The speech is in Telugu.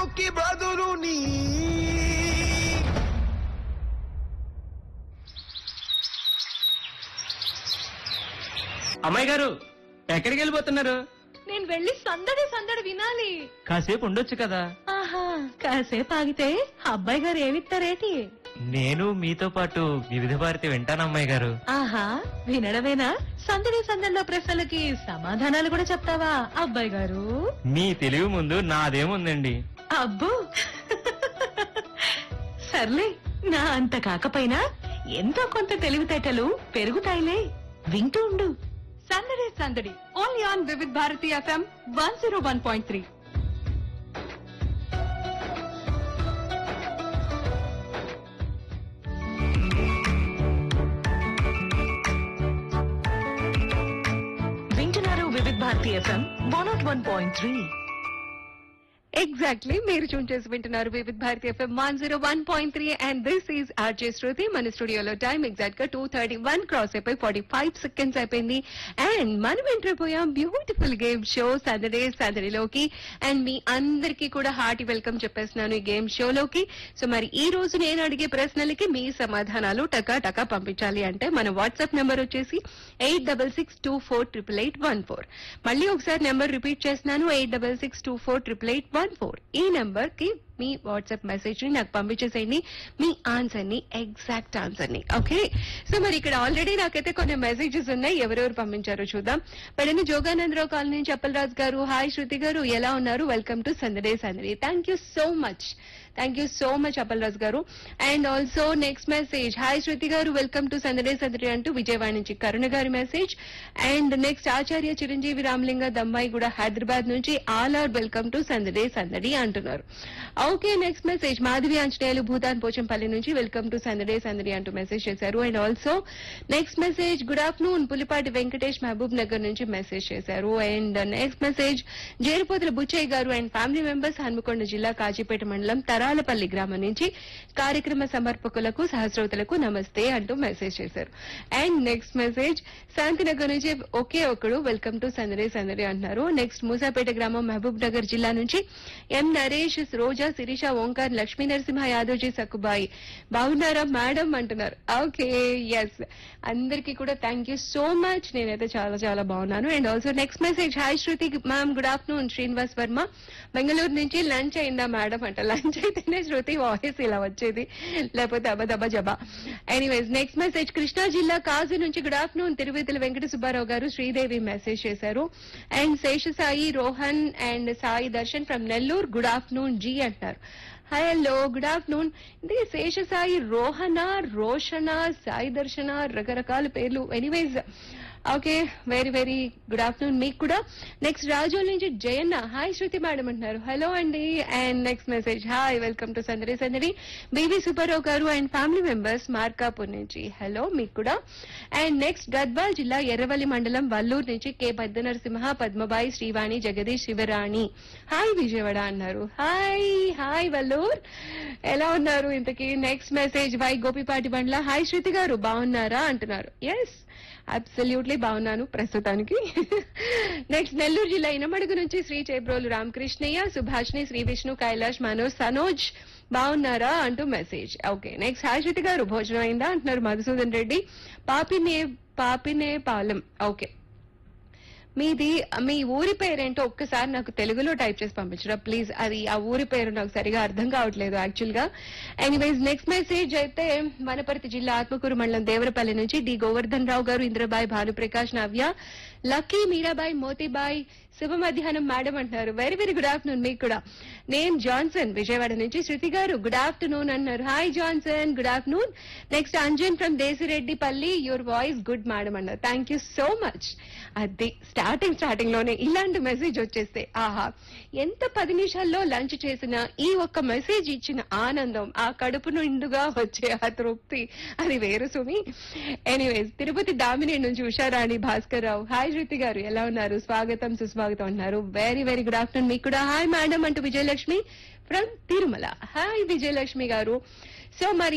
కి బదులు నీ అమ్మాయి గారు ఎక్కడికి వెళ్ళిపోతున్నారు నేను వెళ్ళి సందడి సందడి వినాలి కాసేపు ఉండొచ్చు కదా ఆహా కాసేపు ఆగితే అబ్బాయి గారు ఏమిస్తారేటి నేను మీతో పాటు వివిధ భారతి వింటాను అమ్మాయి గారు ఆహా వినడమేనా సందడి సందడిలో ప్రశ్నలకి సమాధానాలు కూడా చెప్తావా అబ్బాయి గారు మీ తెలివి ముందు నాదేముందండి అబ్బో సర్లే నా అంత కాకపోయినా ఎంతో కొంత తెలివితేటలు పెరుగుతాయిలే వింటూ ఉండు Sandadi Sandadi only on Vividh Bharati FM one zero one point three వింటున్నారు Vividh Bharati FM one not one point three exactly మీరు చూన్ చేసి వింటున్నారు Vividh Bharati FM one zero one point three and this is RJ Shruti మన స్టూడియోలో టైం ఎగ్జాక్ట్ గా టూ థర్టీ వన్ క్రాస్ అయిపోయి ఫార్టీ ఫైవ్ సెకండ్స్ అయిపోయింది అండ్ మనం ఎంటర్ అయిపోయాం బ్యూటిఫుల్ గేమ్ షో సాటర్డే సాటర్డేలోకి అండ్ మీ అందరికీ కూడా హార్టీ వెల్కమ్ చెప్పేస్తున్నాను ఈ గేమ్ షోలోకి సో మరి ఈ రోజు నేను అడిగే ప్రశ్నలకి మీ సమాధానాలు టకా టకా పంపించాలి అంటే మన వాట్సాప్ నెంబర్ వచ్చేసి eight double six two four triple eight one four మళ్ళీ ఒకసారి నెంబర్ రిపీట్ చేస్తున్నాను eight double six two four triple eight one four ఈ నెంబర్ కి మీ వాట్సాప్ మెసేజ్ ని నాకు పంపించేసేయండి మీ ఆన్సర్ ని ఎగ్జాక్ట్ ఆన్సర్ ని ఓకే సో మరి ఇక్కడ ఆల్రెడీ నాకైతే కొన్ని మెసేజెస్ ఉన్నాయి ఎవరెవరు పంపించారో చూద్దాం పెడని జోగానందరావు కాలనీ నుంచి అప్పలరాజు గారు హాయ్ శృతి గారు ఎలా ఉన్నారు welcome to Sandade Sandadi thank you so much thank you so much Appalaraju garu and also next message hi Shruti garu welcome to Sandade Sandadi అంటూ విజయవాడ నుంచి కరుణ గారి message and next Acharya Chiranjeevi Ramalinga దమ్మాయి కూడా హైదరాబాద్ నుంచి all are welcome to Sandade Sandadi అంటున్నారు okay next message Madhavi Anjaneyulu Bhoodan Pochampally నుంచి వెల్కమ్ టు సందడే సందడి అంటూ మెసేజ్ చేశారు and also next message good afternoon Pulipati Venkatesh Mahabubnagar నుంచి మెసేజ్ చేశారు and next message Jerupothula Buchaiah garu and family members Hanamkonda జిల్లా కాజీపేట మండలం తరాలపల్లి గ్రామం నుంచి కార్యక్రమ సమర్పకులకు సహస్రవతులకు నమస్తే అంటూ మెసేజ్ చేశారు అండ్ నెక్స్ట్ మెసేజ్ శాంతినగర్ నుంచి ఒకే ఒకడు వెల్కమ్ టు సందడే సందడే అంటున్నారు నెక్స్ట్ మూసాపేట గ్రామం మహబూబ్ నగర్ జిల్లా నుంచి ఎం నరేష్ రోజా శిరీష ఓంకార్ లక్ష్మీ నరసింహ యాదవ్జీ సక్కుబాయి బాగున్నారా మేడం అంటున్నారు ఓకే ఎస్ అందరికీ కూడా థ్యాంక్ యూ సో మచ్ నేనైతే చాలా చాలా బాగున్నాను and also next message hi Shruti ma'am good afternoon Srinivas Varma Bengaluru నుంచి లంచ్ అయిందా మేడం అంట లంచ్ అయితేనే శృతి వాయిస్ ఇలా వచ్చేది లేకపోతే అబదబ జబా ఎనీవేస్ నెక్స్ట్ మెసేజ్ కృష్ణా జిల్లా కాజు నుంచి good afternoon Tiruvethula Venkata Subbarao garu Sridevi message చేశారు and Seshasai Rohan and Sai Darshan from Nellore good afternoon ji అంటున్నారు హలో గుడ్ ఆఫ్టర్నూన్ ఇది శేషసాయి రోహన రోషన సాయి దర్శన రకరకాల పేర్లు anyways okay very very good afternoon మీకు కూడా నెక్స్ట్ రాజోల్ నుంచి జయన్న హాయ్ శృతి మేడం అంటున్నారు హలో అండి and next message hi welcome to సందరి సందరి BV Subbarao garu and family members Markapur నుంచి హలో మీకు కూడా అండ్ నెక్స్ట్ గద్వాల్ జిల్లా ఎర్రవల్లి మండలం వల్లూరు నుంచి కె పెద్ద నరసింహ పద్మబాయి శ్రీవాణి జగదీష్ శివరాణి హాయ్ విజయవాడ అన్నారు హాయ్ హాయ్ వల్లూర్ ఎలా ఉన్నారు ఇంతకీ next message Y Gopipati Bandla hi Shruti garu బాగున్నారా అంటున్నారు ఎస్ అబ్సల్యూట్లీ బాగున్నాను ప్రస్తుతానికి నెక్స్ట్ నెల్లూరు జిల్లా ఇనమడుగు నుంచి శ్రీ చేబ్రోలు రామకృష్ణయ్య సుభాష్ని శ్రీ విష్ణు కైలాష్ మనోజ్ సనోజ్ బాగున్నారా అంటూ మెసేజ్ ఓకే నెక్స్ట్ హాషితి గారు భోజనం అయిందా అంటున్నారు మధుసూదన్ రెడ్డి పాపినే పాపినే పాలెం ఓకే మీది మీ ఊరి పేరేంటో ఒక్కసారి నాకు తెలుగులో టైప్ చేసి పంపించరా ప్లీజ్ అది ఆ ఊరి పేరు నాకు సరిగా అర్థం కావట్లేదు యాక్చువల్ గా ఎనీవేస్ నెక్స్ట్ మెసేజ్ అయితే వనపర్తి జిల్లా ఆత్మకూరు మండలం దేవరపల్లి నుంచి డి గోవర్ధన్ రావు గారు ఇంద్రబాయ్ భానుప్రకాష్ నవ్య లక్కీ మీరాబాయ్ మోతీబాయ్ శుభ మధ్యాహ్నం మేడం అంటున్నారు వెరీ వెరీ గుడ్ ఆఫ్టర్నూన్ మీకు కూడా నేను జాన్సన్ విజయవాడ నుంచి శృతి గారు గుడ్ ఆఫ్టర్నూన్ అన్నారు hi Johnson good afternoon next Anjan from Desireddipalli your voice good madam అన్నారు థ్యాంక్ యూ సో మచ్ అది స్టార్టింగ్ స్టార్టింగ్ లోనే ఇలాంటి మెసేజ్ వచ్చేస్తే ఆహా ఎంత పది నిమిషాల్లో లంచ్ చేసిన ఈ ఒక్క మెసేజ్ ఇచ్చిన ఆనందం ఆ కడుపు నిండుగా వచ్చే ఆ తృప్తి అది వేరు సుమి ఎనీవేస్ తిరుపతి దామిని నుంచి ఉషారాణి భాస్కర్ రావు హాయ్ శృతి గారు ఎలా ఉన్నారు స్వాగతం సుస్వాగతం అన్నారు వెరీ వెరీ గుడ్ ఆఫ్టర్నూన్ మీకు కూడా హాయ్ మేడం అంటూ Vijayalakshmi from Tirumala hi Vijayalakshmi garu so మరి